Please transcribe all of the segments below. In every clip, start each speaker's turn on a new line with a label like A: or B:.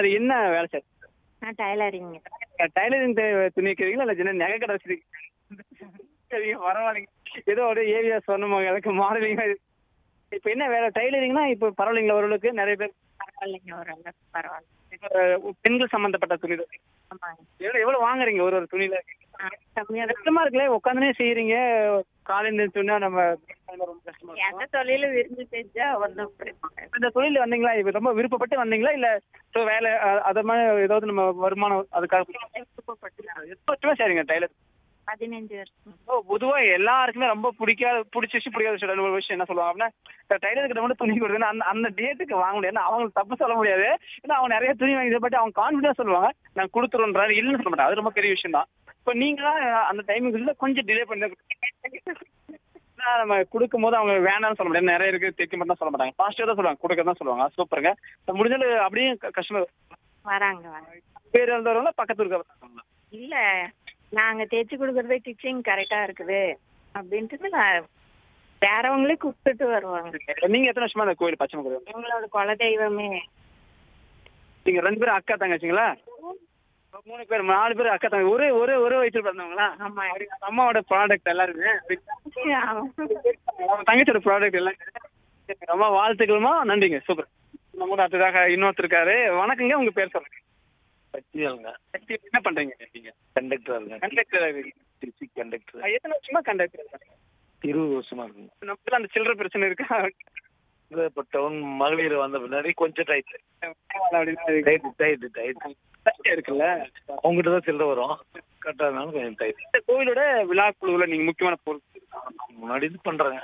A: அது என்ன வேலை சார்
B: நான் டைலரிங்
A: டைலரிங் துணி வைக்கிறீங்களா இல்லை சின்ன நகை கடை வச்சிருக்கீங்க சரிங்க பரவாயில்லைங்க ஏதோ ஒரு ஏரியா சொன்னோம் எனக்கு மாடலிங் இப்போ என்ன வேலை டைலரிங்னா இப்போ பரவாயில்லைங்களா ஓரளவுக்கு நிறைய பேர்
B: பரவாயில்லைங்க ஓரளவுக்கு பரவாயில்ல
A: இப்போ பெண்கள் சம்பந்தப்பட்ட துணி
B: ஆமாங்க
A: எவ்வளோ எவ்வளோ வாங்குறீங்க ஒரு ஒரு துணியில
B: ஆ, கம்மியா தான்
A: கஷ்டமா இருக்குல்ல உட்காந்துனே செய்யறீங்க காலையில சொன்னா நம்ம ரொம்ப கஷ்டமா இருக்கும்
B: எந்த தொழிலும் விரும்பி செஞ்சா ஒன்றும் பிரச்சனை
A: இந்த தொழில் வந்தீங்களா இப்போ ரொம்ப விருப்பப்பட்டு வந்தீங்களா இல்ல ஸோ வேலை அ- அது மாதிரி ஏதாவது நம்ம வருமானம் அதுக்காக
B: விருப்பப்பட்டு
A: எத்தனை வருஷமா சரிங்க டைலர்
B: பதினஞ்சு வருஷம்
A: ஓ பொதுவா எல்லாருக்குமே ரொம்ப பிடிக்காத பிடிச்ச விஷயம் பிடிக்காத விஷயம் ஒரு விஷயம் என்ன சொல்லுவாங்க அப்படின்னா டைலர் கிட்ட மட்டும் துணி கொடுக்குன்னு அந்த அந்த டேட்டுக்கு வாங்க முடியாது ஏன்னா அவங்களுக்கு தப்பு சொல்ல முடியாது ஏன்னா அவங்க நிறைய துணி வாங்கி பட் அவங்க கான்ஃபிடன்ஸ் சொல்லுவாங்க நான் கொடுத்துருன்றாரு இல்லைன்னு சொல்ல மாட்டேன் அது ரொம்ப பெரிய விஷயம் தான் இப்போ நீங்க தான் அந்த டைமிங் கொஞ்சம் டிலே பண்ணி ஏன்னா நம்ம கொடுக்கும் போது அவங்க வேணாம்னு சொல்ல முடியாது நிறைய இருக்கு தைக்க மட்டும் சொல்ல மாட்டாங்க பாசிட்டிவ் தான் சொல்லுவாங்க கொடுக்க தான் சொல்லுவாங்க சூப்பருங்க முடிஞ்சது அப்படியே கஸ்டமர்
B: வராங்க வராங்க
A: பேர் எழுதுறவங்க பக்கத்து இருக்க
B: இல்ல நாங்க தேய்ச்சி கொடுக்கறதே ஸ்டிச்சிங் கரெக்டா இருக்குது அப்படின்ட்டு நான் வேறவங்களே கூப்பிட்டுட்டு வருவாங்க
A: நீங்க எத்தனை வருஷமா அந்த கோயில் பச்சை கோயில்
B: எங்களோட குலதெய்வமே
A: நீங்க ரெண்டு பேரும் அக்கா தங்கச்சிங்களா மூணு பேர் நாலு பேர் அக்கா தங்கச்சி ஒரே ஒரே ஒரே வயசுல பிறந்தவங்களா
B: ஆமா
A: அம்மாவோட ப்ராடக்ட் எல்லாருமே
B: ஆமா.
A: அவங்க தங்கச்சியோட ப்ராடக்ட் எல்லாம் சரி, ரொம்ப வாழ்த்துக்களுமா நன்றிங்க சூப்பர் நம்ம கூட அடுத்ததாக இன்னொருத்தர் இருக்காரு வணக்கங்க உங்க பேர் சொல்லுங்க
C: சக்தியாளுங்க
A: சக்தி, என்ன பண்றீங்க நீங்க
C: கண்டக்டருங்க
A: கண்டக்டர்
C: திருச்சி கண்டக்டர்
A: எத்தனை வருஷமா கண்டக்டர்
C: இருபது வருஷமா இருக்குங்க
A: நமக்கு அந்த சில்லற பிரச்சனை இருக்கா
C: இது இப்போ டவுன் மகளிர் வந்த பின்னாடி கொஞ்சம் டைட்
A: அப்படின்னா
C: டைட் டைட் டைட்
A: கஷ்டம் இருக்குல்ல
C: அவங்ககிட்ட தான் சில்லற வரும் கட்டாதனால கொஞ்சம் டைட்
A: இந்த கோயிலோட விழா குழுவுல நீங்க முக்கியமான பொறுப்பு
C: முன்னாடி இது பண்றாங்க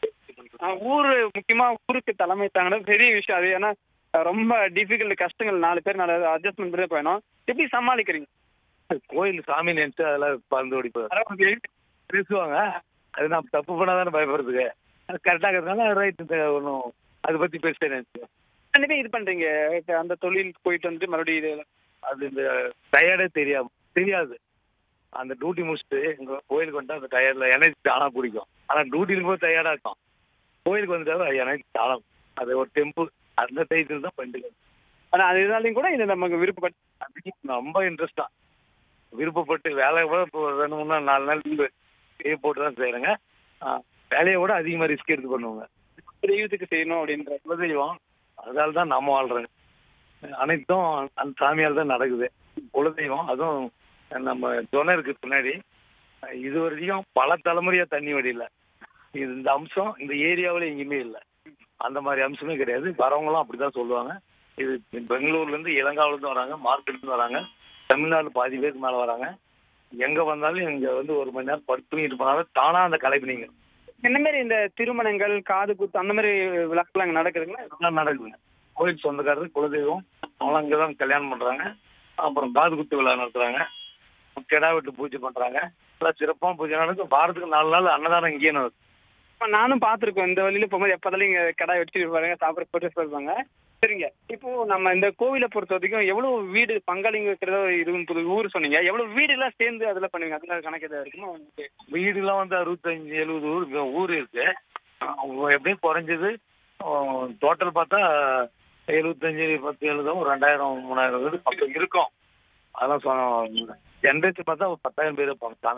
A: ஆஹ் ஊரு முக்கியமா ஊருக்கு தலைமை தாங்கின பெரிய விஷயம் அது ஏன்னா அஹ் ரொம்ப டிஃபிகல்ட் கஷ்டங்கள் நாலு பேர் நாலு அட்ஜஸ்ட்மெண்ட் பண்ணி போயணும் எப்படி சமாளிக்கிறீங்க
C: கோயில் சாமி நினைச்சு அதெல்லாம் பறந்து ஓடி போய் பேசுவாங்க அது நான் தப்பு பண்ணாதானே பயப்படுறதுக்கு அது கரெக்டாக இருக்கிறதுனால ரைட்டு ஒன்றும் அதை பற்றி பேச நினைச்சு
A: கண்டிப்பா இது பண்றீங்க இப்ப அந்த தொழில் போயிட்டு வந்து மறுபடியும் இது
C: அது இந்த டயர்டே தெரியாது தெரியாது அந்த டியூட்டி முடிச்சுட்டு எங்க கோயிலுக்கு வந்துட்டு அந்த டயர்ல எனர்ஜி தானா பிடிக்கும் ஆனா டியூட்டி இருக்கும்போது டயர்டா இருக்கும் கோயிலுக்கு வந்துட்டாலும் எனர்ஜி தானம் அது ஒரு டெம்பு அந்த டைத்தில் தான் பண்ணிட்டு
A: ஆனா அது இருந்தாலும் கூட இது நமக்கு விருப்பப்பட்டு
C: அதுக்கு ரொம்ப இன்ட்ரெஸ்டா விருப்பப்பட்டு வேலையை கூட இப்போ ஒரு ரெண்டு மூணு நாள் நாலு நாள் லீவு லீவ் போட்டு தான் செய்யறேங்க வேலையை விட அதிகமாக ரிஸ்க் எடுத்து பண்ணுவாங்க
A: தெய்வத்துக்கு செய்யணும் அப்படின்ற
C: குலதெய்வம் அதனால தான் நம்ம வாழ்றோங்க அனைத்தும் அந்த சாமியால் தான் நடக்குது குலதெய்வம் அதுவும் நம்ம துணை இருக்கு பின்னாடி இது வரைக்கும் பல தலைமுறையா தண்ணி வடியில இது இந்த அம்சம் இந்த ஏரியாவில் எங்கேயுமே இல்லை அந்த மாதிரி அம்சமே கிடையாது வரவங்களும் அப்படிதான் சொல்லுவாங்க இது பெங்களூர்ல இருந்து இளங்காவில இருந்து வராங்க மார்க்கெட்ல இருந்து வராங்க தமிழ்நாடு பாதி பேருக்கு மேல வராங்க எங்க வந்தாலும் இங்க வந்து ஒரு மணி நேரம் படுத்து தூங்கிட்டு போனாலும் தானா அந்த கலைப்பு நீங்க
A: என்ன மாதிரி இந்த திருமணங்கள் காது குத்து அந்த மாதிரி விழாக்கள் அங்க நடக்குதுங்களா
C: இதெல்லாம் நடக்குதுங்க கோயில் சொந்தக்காரர் குலதெய்வம் அவங்க அங்கே தான் கல்யாணம் பண்ணுறாங்க அப்புறம் காது குத்து விழா நடத்துகிறாங்க கெடா வெட்டு பூஜை பண்ணுறாங்க எல்லாம் சிறப்பாக பூஜை நடக்கும் வாரத்துக்கு நாலு நாள் அன்னதானம் இங்கேயே நடக்கும்
A: இப்ப நானும் பார்த்திருக்கோம் இந்த வழியில போகும்போது எப்போதாலும் இங்க கடை வச்சுட்டு பாருங்க சாப்பிட போட்டு இருப்பாங்க சரிங்க இப்போ நம்ம இந்த கோவிலை பொறுத்த வரைக்கும் எவ்வளவு வீடு பங்காளிங்க இருக்கிறதோ இது புது ஊர் சொன்னீங்க எவ்வளவு வீடு எல்லாம் சேர்ந்து அதுல பண்ணுவீங்க அதுல கணக்கு எதாவது இருக்குமா உங்களுக்கு
C: வீடுலாம் வந்து அறுபத்தஞ்சு எழுபது ஊர் இங்க ஊர் இருக்கு அவங்க எப்படியும் குறைஞ்சது டோட்டல் பார்த்தா எழுபத்தஞ்சு பத்து எழுபதும் ஒரு ரெண்டாயிரம் மூணாயிரம் வீடு பக்கம் இருக்கும் அதெல்லாம் சொன்ன ஜென்ரேஷன் பார்த்தா ஒரு பத்தாயிரம் பேர் இருப்பாங்க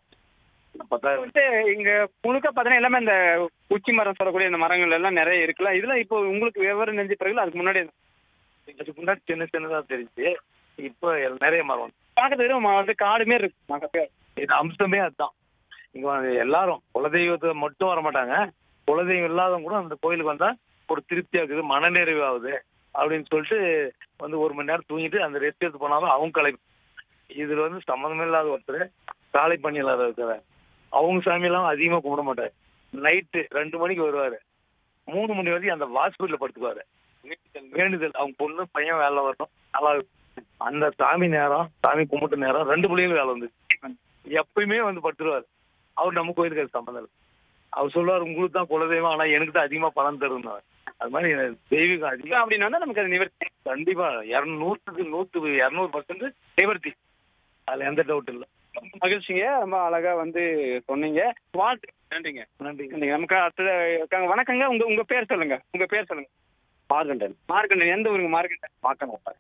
C: பத்தாயிரம்
A: வந்துட்டு இங்க முழுக்க பாத்தீங்கன்னா எல்லாமே இந்த உச்சி மரம் சொல்லக்கூடிய இந்த மரங்கள் எல்லாம் நிறைய இருக்குல்ல இதெல்லாம் இப்போ உங்களுக்கு விவரம் நெஞ்சு பிறகு அதுக்கு முன்னாடி
C: இதுக்கு முன்னாடி சின்ன சின்னதாக தெரிஞ்சு இப்போ நிறைய மரம் வந்து
A: பார்க்கறது வெறும் வந்து காடு மாரி இருக்கு பார்க்கறதுக்கு.
C: இது அம்சமே அதுதான் இங்க வந்து எல்லாரும் குலதெய்வத்தை மட்டும் வர மாட்டாங்க குலதெய்வம் இல்லாதவங்க கூட அந்த கோயிலுக்கு வந்தா ஒரு திருப்தியா இருக்குது மனநிறைவு ஆகுது அப்படின்னு சொல்லிட்டு வந்து ஒரு மணி நேரம் தூங்கிட்டு அந்த ரெஸ்ட் எடுத்து போனாலும் அவங்க கலை இதுல வந்து சம்மந்தமே இல்லாத ஒருத்தர் காலை பண்ணி இல்லாத இருக்கிற அவங்க சாமியெல்லாம் அதிகமா கும்பிட மாட்டாரு நைட்டு ரெண்டு மணிக்கு வருவாரு மூணு மணி வரைக்கும் அந்த ஹாஸ்பிட்டல்ல படுத்துக்குவாரு வேண்டுதல் அவங்க பொண்ணு பையன் வேலை வரணும் நல்லா இருக்கும். அந்த சாமி நேரம் சாமி கும்பிட்டு நேரம் ரெண்டு பிள்ளைகளும் வேலை வந்து எப்பயுமே வந்து படுத்துருவாரு அவர் நம்ம கோயிலுக்கு அது சம்மந்தம் இல்லை அவர் சொல்லுவார் உங்களுக்கு தான் குலதெய்வம் ஆனா எனக்கு தான் அதிகமா பணம் தருந்தார் அது மாதிரி தெய்வீகம் அதிகம்
A: அப்படின்னா தான் நமக்கு அது நிவர்த்தி
C: கண்டிப்பா இரநூறுக்கு நூற்றுக்கு இரநூறு பர்சன்ட் நிவர்த்தி அதுல எந்த டவுட் இல்லை
A: ரொம்ப மகிழ்ச்சிங்க ரொம்ப அழகா வந்து சொன்னீங்க வாழ்த்து நன்றிங்க
C: நன்றி
A: நன்றிங்க நமக்கு அடுத்தது இருக்காங்க. வணக்கங்க உங்க உங்க பேர் சொல்லுங்க உங்க பேர் சொல்லுங்க
D: மார்கண்டன்
A: மார்க்கண்டன் எந்த ஊருங்க மார்க்கண்டன்
D: பார்க்கணும்